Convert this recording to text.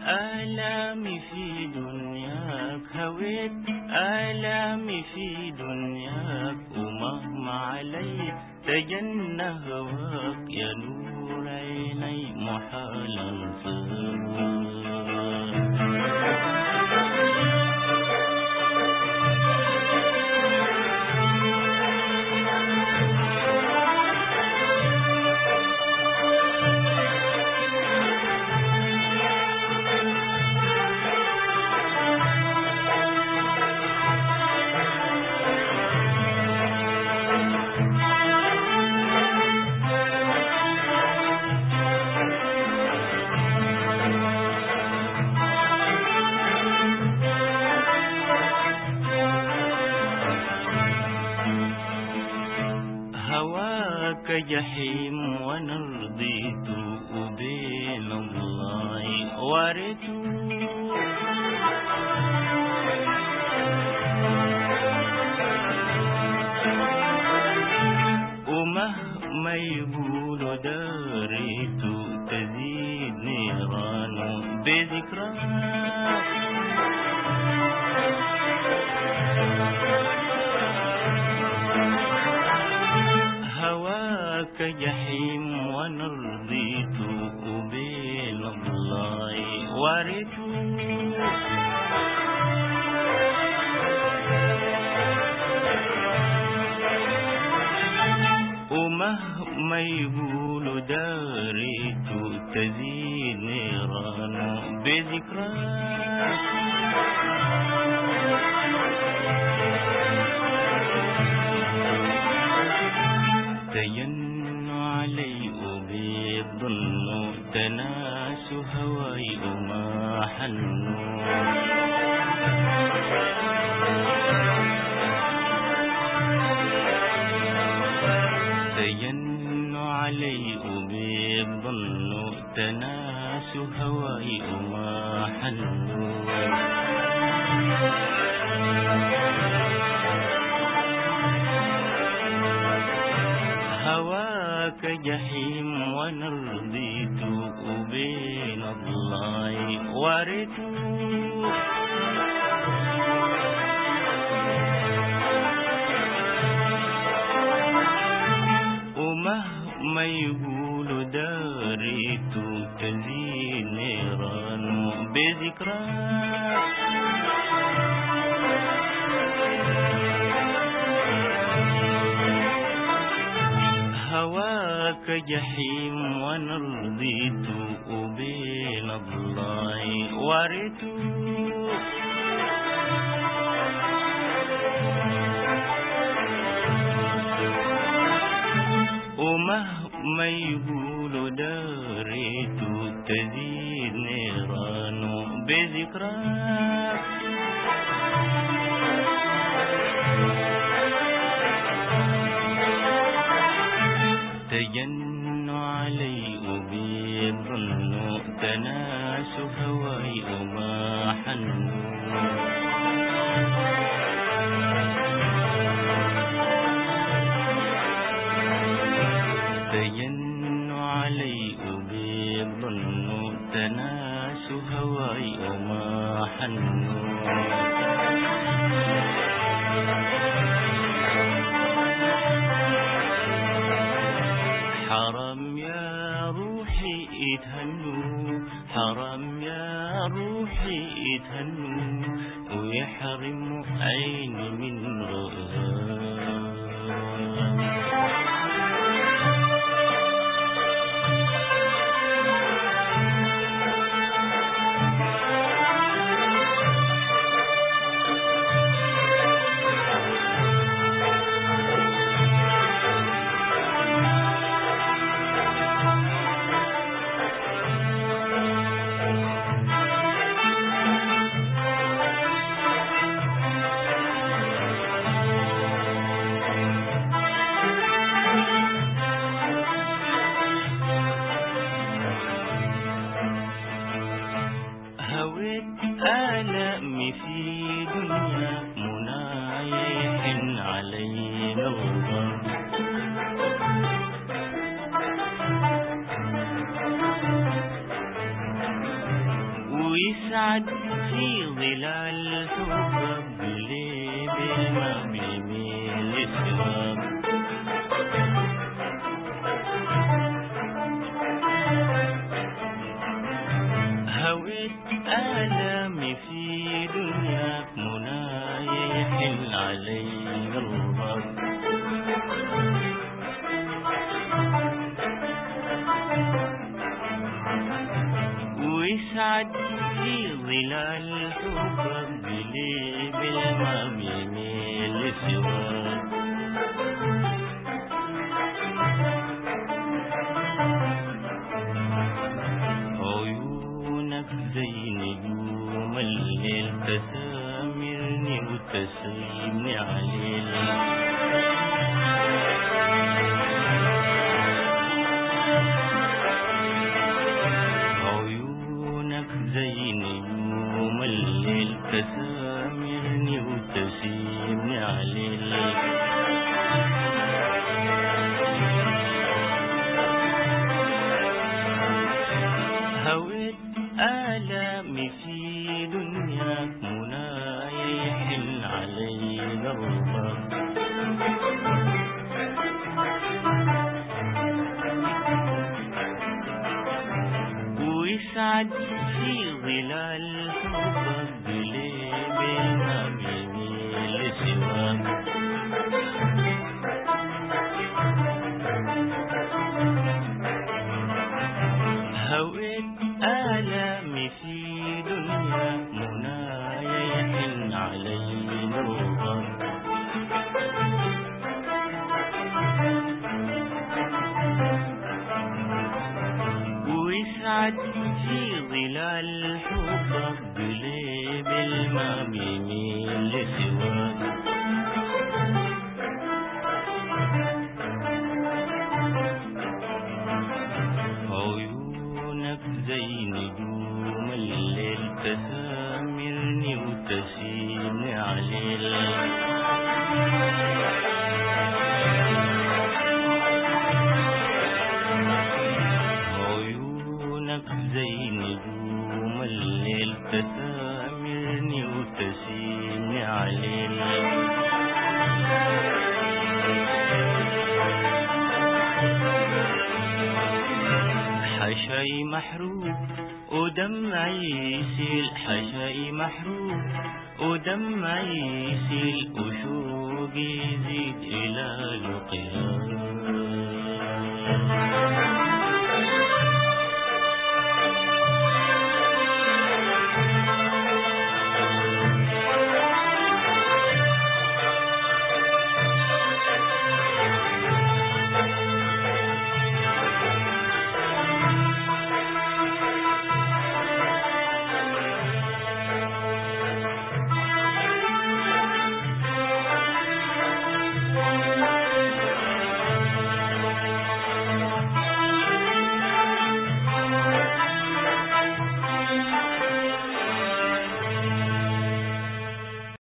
آلامي في دنياك هويت آلامي في دنياك ومهما علي تجنى هواك يا نور عيني محال انساك هواك جحيم وانا رضيت وبين الله وارث ومهما يقولوا داريت تزيد نيران بذكراك هواك جحيم وانا رضيت وبين الله وارث ومهما يقولوا داريت تزيد نيران بذكراك تين علي وبيظن تناس هواي وما حنوا تين علي وبيظن تناس هواي وما حنوا هواك جحيم وانا رضيت وبين الله وارث ومهما يقولوا داريت تزيد نيران بذكراك هواك جحيم وانا رضيت وبين الله وارث ومهما يقولوا داريت تزيد نيران بذكراك تجن علي وبيظن تناس هواي وما حنوا تجن علي وبيظن تناس هواي وما حنوا حرام يا روحي اتهنوا حرام يا روحي اتهنوا ويحرم عيني من رؤاك آلامي في دنيا منايح علينا الله ويسعد في ظلال حبك قلبي ما بيميل سواك هويت آلامي في دنياك مناي يحن علي قلبك ويسعد في ظلال حبك قلبي ما بيميل سواك عيونك زي نجوم الليل تسامرني وتسيبني عليل عيونك زي نجوم الليل تسامرني وتسيبني عليل هويت آلامي في دنياك مناي يحن علي قلبك ويسعد في ظلال حبك قلبي ما بيميل سواك هويت آلامي في دنيا مناي يحن علي قلبك ويسعد في ظلال حبك قلبي ما بيميل سواك عيونك زي نجوم الليل تسامرني وتسيبني عليل عيونك زي نجوم الليل تسامرني وتسيبني عليل حشاي محروق ودمعي يسيل حشاي محروق ودمعي يسيل وشوقي يزيد إلى القيام